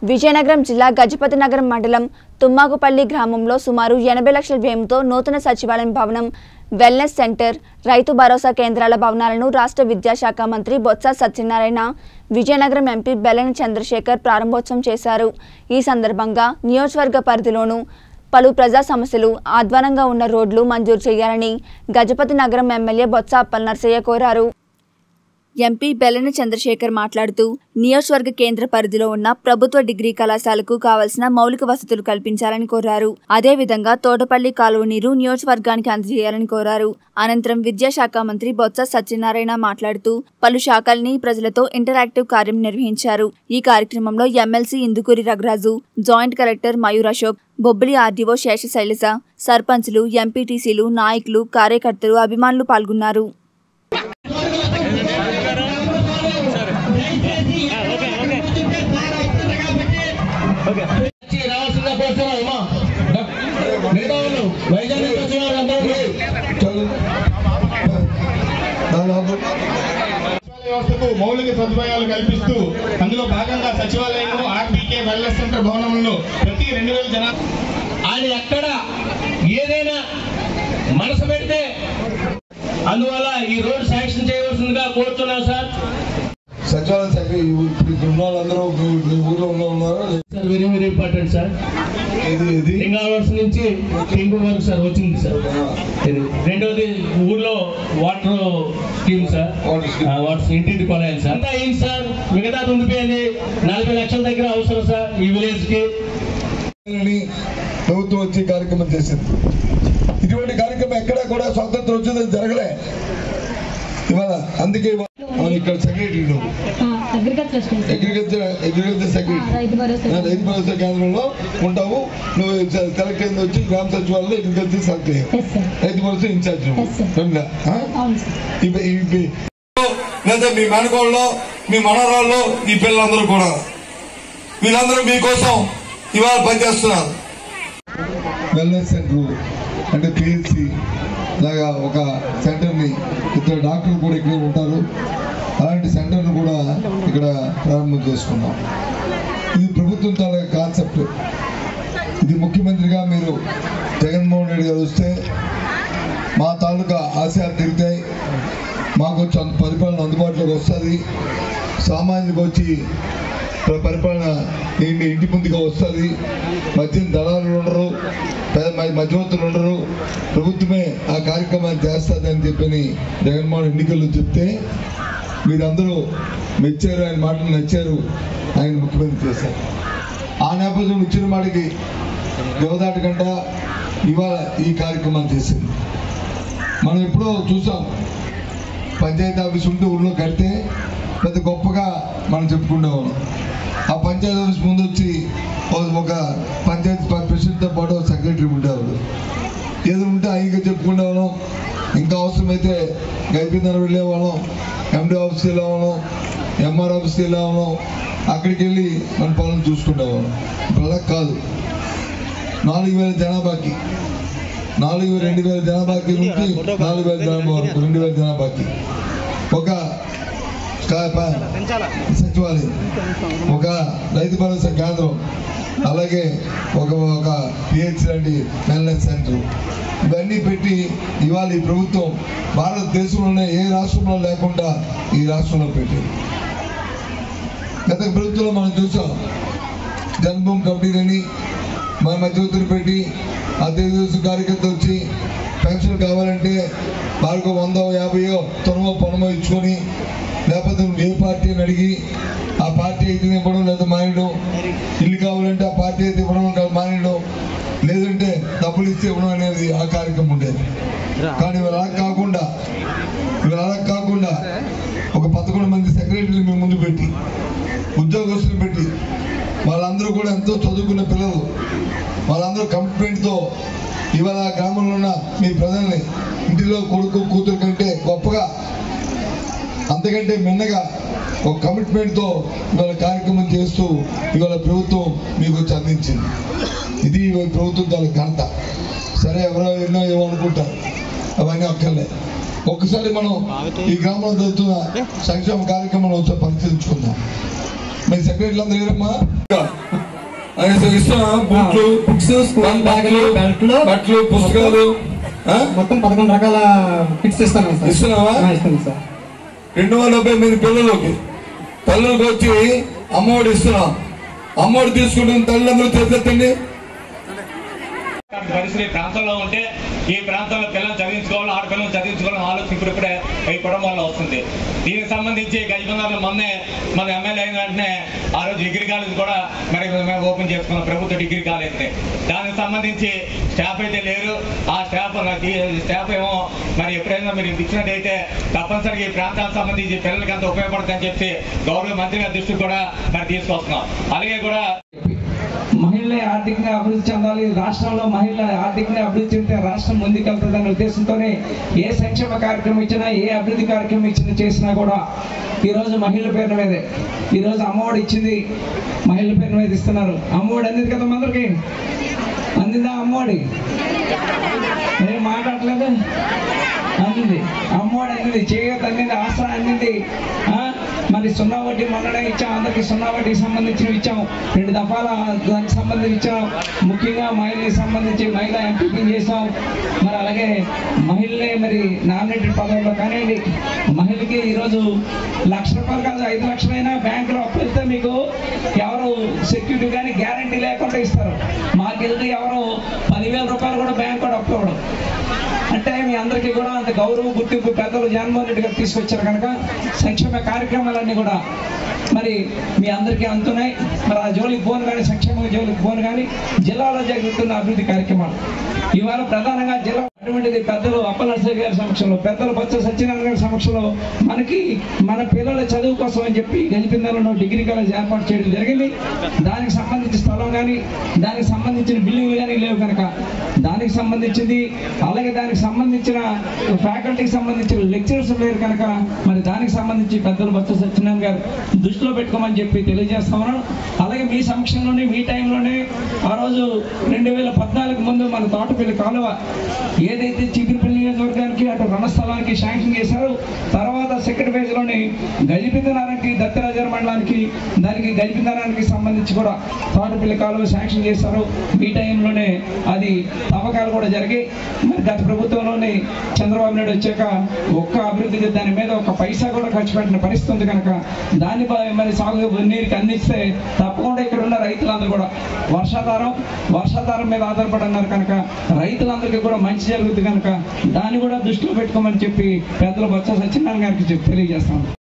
విజయనగరం జిల్లా గజపతి నగరం మండలం తుమ్మాకుపల్లి గ్రామంలో సుమారు ఎనభై లక్షల వ్యయంతో నూతన సచివాలయం భవనం వెల్నెస్ సెంటర్ రైతు భరోసా కేంద్రాల భవనాలను రాష్ట్ర విద్యాశాఖ మంత్రి బొత్స సత్యనారాయణ విజయనగరం ఎంపీ బెల్లన చంద్రశేఖర్ ప్రారంభోత్సవం చేశారు ఈ సందర్భంగా నియోజకవర్గ పరిధిలోనూ పలు ప్రజా సమస్యలు ఆధ్వానంగా ఉన్న రోడ్లు మంజూరు చేయాలని గజపతి నగరం ఎమ్మెల్యే బొత్స అప్పల్ నర్సయ్య కోరారు ఎంపీ బెల్లన చంద్రశేఖర్ మాట్లాడుతూ నియోజకవర్గ కేంద్ర పరిధిలో ఉన్న ప్రభుత్వ డిగ్రీ కళాశాలకు కావలసిన మౌలిక వసతులు కల్పించాలని కోరారు అదేవిధంగా తోటపల్లి కాలువ నీరు నియోజకవర్గానికి అందజేయాలని కోరారు అనంతరం విద్యాశాఖ మంత్రి బొత్స సత్యనారాయణ మాట్లాడుతూ పలు శాఖల్ని ప్రజలతో ఇంటరాక్టివ్ కార్యం నిర్వహించారు ఈ కార్యక్రమంలో MLC Indukuri Raghuraju joint collector Mayur Ashok Bobbili RDO Sesha Sailaja సర్పంచ్లు ఎంపీటీసీలు నాయకులు కార్యకర్తలు అభిమానులు పాల్గొన్నారు వచ్చి రావాల్సిన కోసం అమ్మా మిగతా వాళ్ళు వైజాగ్ నుంచి వచ్చిన వాళ్ళు అందరూ సచివాలయ వ్యవస్థకు మౌలిక సదుపాయాలు కల్పిస్తూ అందులో భాగంగా సచివాలయం ఆర్బీకే వెల్నెస్ సెంటర్ భవనంలో ప్రతి రెండు వేల జనా ఆయన ఎక్కడ ఏదైనా మనసు పెడితే అందువల్ల ఈ రోడ్ శాంక్షన్ చేయవలసిందిగా కోరుతున్నాం సార్ సచివాలయం శాఖ ఇప్పుడు ఇక్కడ ఉన్న వాళ్ళందరూ మీ మీ ఊర్లో ఉన్న ఉన్నారా sir very very important sir ఇది ఇది లింగావర్స్ నుంచి టింగు వరకు సార్ వచ్చింది సార్ ఇది రెండోది ఊర్లో water scheme sir Water scheme. ఆ, వాటర్ ఇంటింటి కొలాయి సార్ అంతా అయింది సార్ మిగతాది ఉండిపోయింది నలభై లక్షల దగ్గర అవసరం సార్ ఈ విలేజ్ కి అని ప్రభుత్వం వచ్చి కార్యక్రమం చేసింది ఇటువంటి కార్యక్రమం ఎక్కడా కూడా స్వాతంత్రం వచ్చిందని జరగలే ఇవాళ అందుకే ఇవాళ అవును, ఇక్కడ సెక్రటరీ నువ్వు agriculture schools agriculture agriculture secretary Rythu Bharosa నా రైతు భరోసా కేంద్రంలో ఉంటావు నువ్వు కలెక్టర్ అయింది వచ్చి గ్రామ సచివాలయంలో అగ్రికల్చర్ సెలెక్ట్ అయ్యావు yes sir Rythu Bharosa incharge నువ్వు Yes, sir. రెండా? ఆ? అవును సార్ ఇవి- ఇవి లేదా మీ మేనకోళ్ళు మీ మనవరాళ్ళు ఈ పిల్లలందరూ కూడా వీళ్ళందరూ మీకోసం ఇవాళ పనిచేస్తున్నారు వెల్నెస్ సెంటర్ అంటే పిహెచ్సి లాగా ఒక సెంటర్ని ఇద్దరు డాక్టర్లు కూడా ఇక్కడ ఉంటారు అలాంటి సెంటర్ను కూడా ఇక్కడ ప్రారంభం చేసుకున్నాం ఇది ప్రభుత్వం తాలూకా కాన్సెప్ట్ ఇది ముఖ్యమంత్రిగా మీరు జగన్మోహన్ రెడ్డి గారు వస్తే మా తాలూకా ఆశయాలు తిరుగుతాయి మాకు వచ్చి అంత పరిపాలన అందుబాటులోకి వస్తుంది సామాన్యులకు వచ్చి ప్ర- పరిపాలన ఇంటి ఇంటి ముందుగా వస్తుంది మధ్య దళాలు ఉండరు పెద్ద మ- మధ్యవర్తులు ఉండరు ప్రభుత్వమే ఆ కార్యక్రమాన్ని చేస్తుంది అని చెప్పని జగన్మోహన్ ఎన్నికల్లో చెప్తే మీరందరూ మెచ్చారు ఆయన మాటలు నచ్చారు ఆయన ముఖ్యమంత్రి చేశారు ఆ నేపథ్యంలో ఇచ్చిన మాటకి దేవదాటకంట ఇవాళ ఈ కార్యక్రమాన్ని చేసింది మనం ఎప్పుడో చూసాం పంచాయతీ ఆఫీస్ ఉంటే ఊళ్ళో కడితే పెద్ద గొప్పగా మనం చెప్పుకునేవాళ్ళం ఆ పంచాయతీ ఆఫీస్ ముందు వచ్చి ఓ- ఒక పంచాయతీ ప్రెసిడెంట్తో పాటు ఒక సెక్రటరీ ఉండేవాడు ఏదో ఉంటే ఆయనగా చెప్పుకునేవాళ్ళం ఇంకా అవసరమైతే గైపిందన వెళ్ళేవాళ్ళం ఎండి ఆఫీస్కి వెళ్ళేవాళ్ళం ఎంఆర్ ఆఫీస్కి వెళ్ళేవాళ్ళం అక్కడికి వెళ్ళి మన పనులు చూసుకునేవాళ్ళం ఇప్పుడు అలా కాదు నాలుగు వేల జనాభాకి నాలుగు వేల రెండు వేల జనాభాకి నుంచి నాలుగు వేల జనాభా వరకు రెండు వేల జనాభాకి ఒక కా- ప- సచివాలయం ఒక రైతు భరోసా కేంద్రం అలాగే ఒక ఒక పిహెచ్ లాంటి వెల్నెస్ సెంటర్ ఇవన్నీ పెట్టి ఇవాళ ఈ ప్రభుత్వం భారతదేశంలోనే ఏ రాష్ట్రంలో లేకుండా ఈ రాష్ట్రంలో పెట్టింది గత ప్రభుత్వంలో మనం చూసాం జన్మభూమి కమిటీలని మన మధ్యవర్తులు పెట్టి ఆ తెలుగుదేశం కార్యకర్త వచ్చి పెన్షన్ కావాలంటే వారికి వందో యాభైయో తొనమో పొనమో ఇచ్చుకొని లేకపోతే నువ్వు ఏ పార్టీ అని అడిగి ఆ పార్టీ అయితే ఇవ్వడం లేదా మానేయడం ఇల్లు కావాలంటే ఆ పార్టీ అయితే ఇవ్వడం లేదా మానేయడం లేదంటే డబ్బులు ఇస్తే ఇవ్వడం అనేది ఆ కార్యక్రమం ఉండేది కానీ ఇవాళ అలా కాకుండా ఇవాళ అలా కాకుండా ఒక పదకొండు మంది సెక్రటరీలు మీ ముందు పెట్టి ఉద్యోగస్తులు పెట్టి వాళ్ళందరూ కూడా ఎంతో చదువుకున్న పిల్లలు వాళ్ళందరూ కమిట్మెంట్తో ఇవాళ ఆ గ్రామంలో ఉన్న మీ ప్రజల్ని ఇంటిలో కొడుకు కూతురు కంటే గొప్పగా అంతకంటే మిన్నగా ఒక కమిట్మెంట్తో ఇవాళ కార్యక్రమం చేస్తూ ఇవాళ ప్రభుత్వం మీకు వచ్చి అందించింది ఇది ఈ ప్రభుత్వం తాలూకు ఘనత సరే ఎవరో ఎన్నో ఏమో అనుకుంటారు అవన్నీ అక్కర్లే ఒక్కసారి మనం ఈ గ్రామంలో జరుగుతున్న సంక్షేమ కార్యక్రమాలు ఒకసారి పరిశీలించుకుందాం మీ సెక్రటరీలు అందరూ ఏరమ్మా అనేసి ఇస్తున్నా బూట్లు బుక్స్ స్కూల్ బ్యాగులు, బెల్ట్లు, బట్టలు పుస్తకాలు ఆ? మొత్తం పదకొండు రకాల కిట్స్ ఇస్తాను సార్ ఇస్తున్నావా? ఆ, ఇస్తాను సార్ రెండు వందల డెబ్బై మంది పిల్లలకి తల్లులకు వచ్చి అమ్మఒడి ఇస్తున్నాం అమ్మఒడి తీసుకుంటున్న తల్లిదండ్రులు చేతెత్తండి ఇలాంటి పరిస్థితి ఈ ప్రాంతంలో ఉంటే ఈ ప్రాంతంలో పిల్లలు చదివించుకోవాలి ఆడపిల్లలు చదివించుకోవాలని ఆలోచన ఇప్పుడిప్పుడే ఈ కుటుంబంలో వస్తుంది దీనికి సంబంధించి గజబంధాలు మొన్నే మన ఎమ్మెల్యే అయిన వెంటనే ఆ రోజు డిగ్రీ కాలేజ్ కూడా మరి మేము ఓపెన్ చేసుకున్నాం ప్రభుత్వ డిగ్రీ కాలేజ్ని దానికి సంబంధించి స్టాఫ్ అయితే లేరు ఆ స్టాఫ్ నాకు ఈ స్టాఫ్ ఏమో మరి ఎప్పుడైనా మీరు ఇచ్చినట్టయితే తప్పనిసరిగా ఈ ప్రాంతానికి సంబంధించి పిల్లలకి అంత ఉపయోగపడుతుందని చెప్పి గౌరవ మంత్రి గారి దృష్టికి కూడా మరి తీసుకొస్తున్నాం అలాగే కూడా మహిళలే ఆర్థికంగా అభివృద్ధి చెందాలి రాష్ట్రంలో మహిళ ఆర్థికంగా అభివృద్ధి చెందితే రాష్ట్రం ముందుకెళ్తుందనే ఉద్దేశంతోనే ఏ సంక్షేమ కార్యక్రమం ఇచ్చినా ఏ అభివృద్ధి కార్యక్రమం ఇచ్చినా చేసినా కూడా ఈరోజు మహిళల పేరు మీదే ఈరోజు అమ్మఒడి ఇచ్చింది మహిళల పేరు మీద ఇస్తున్నారు అమ్మఒడి అందింది కదా అందరికి అందిందా అమ్మఒడి ఏం మాట్లాడలేదు అందింది అమ్మఒడి అందింది చేయత అందింది ఆసరా అందింది ఆ? మరి సున్నా వడ్డీ మొన్ననే ఇచ్చాం అందరికి సున్నా వడ్డీకి సంబంధించినవి ఇచ్చాం రెండు దఫాల దానికి సంబంధించి ఇచ్చాం ముఖ్యంగా మహిళలకు సంబంధించి మహిళా ఎంపీకి చేసాం మరి అలాగే మహిళలే మరి నామినేటెడ్ పదవుల్లో కానివ్వండి మహిళకి ఈరోజు లక్ష రూపాయలు కాదు ఐదు లక్షలైనా బ్యాంకులో అప్పు వెళ్తే మీకు ఎవరు సెక్యూరిటీ కానీ గ్యారంటీ లేకుండా ఇస్తారు మాకు వెళ్తే ఎవరు పదివేల రూపాయలు కూడా బ్యాంక్ కూడా అప్పు ఇవ్వడం అంటే మీ అందరికీ కూడా అంత గౌరవ గుర్తింపు పెద్దలు జగన్మోహన్ రెడ్డి గారు తీసుకొచ్చారు కనుక సంక్షేమ కార్యక్రమాలన్నీ కూడా మరి మీ అందరికీ అందుతున్నాయి మరి ఆ జోలికి పోను కానీ సంక్షేమ జోలికి పోను కానీ జిల్లాలో జరుగుతున్న అభివృద్ధి కార్యక్రమాలు ఇవాళ ప్రధానంగా జిల్లా అటువంటిది పెద్దలు అప్పలనరసయ్య గారి సమక్షంలో పెద్దలు బొత్స సత్యనారాయణ గారి సమక్షంలో మనకి మన పిల్లల చదువు కోసం అని చెప్పి గజపిందలలో డిగ్రీ కాలేజ్ ఏర్పాటు చేయడం జరిగింది దానికి సంబంధించిన స్థలం కానీ దానికి సంబంధించిన బిల్డింగ్లు కానీ లేవు కనుక దానికి సంబంధించింది అలాగే దానికి సంబంధించిన ఫ్యాకల్టీకి సంబంధించిన లెక్చరర్స్ లేరు కనుక మరి దానికి సంబంధించి పెద్దలు బొత్స సత్యనారాయణ గారు దృష్టిలో పెట్టుకోమని చెప్పి తెలియజేస్తా ఉన్నాను అలాగే మీ సమక్షంలోనే మీ టైంలోనే ఆ రోజు రెండు వేల పద్నాలుగు ముందు మన తోటపల్లి కాలువ ఏదైతే చీపురుపల్లి నియోజకవర్గానికి అటు రణస్థలానికి శాంక్షన్ చేశారో తర్వాత సెకండ్ ఫేజ్ లోని గజిపిందనారానికి దత్తరాజర్ మండలానికి దానికి గజిపిందనారానికి సంబంధించి కూడా తోటపల్లి కాలువ శాంక్షన్ చేశారు ఈ టైంలోనే అది తవ్వకాలు కూడా జరిగాయి మరి గత ప్రభుత్వంలోని చంద్రబాబు నాయుడు వచ్చాక ఒక్క అభివృద్ధికి దాని మీద ఒక పైసా కూడా ఖర్చు పెట్టిన పరిస్థితి ఉంది కనుక దాన్ని బ- మరి సాగు నీరుకి అందిస్తే తప్పకుండా ఇక్కడ ఉన్న రైతులందరూ కూడా వర్షాధారం వర్షాధారం మీద ఆధారపడి ఉన్నారు కనుక రైతులందరికీ కూడా మంచి జరుగుతుంది కనుక దాన్ని కూడా దృష్టిలో పెట్టుకోమని చెప్పి పెద్దలు బొత్స సత్యనారాయణ గారికి చెప్పి తెలియజేస్తాను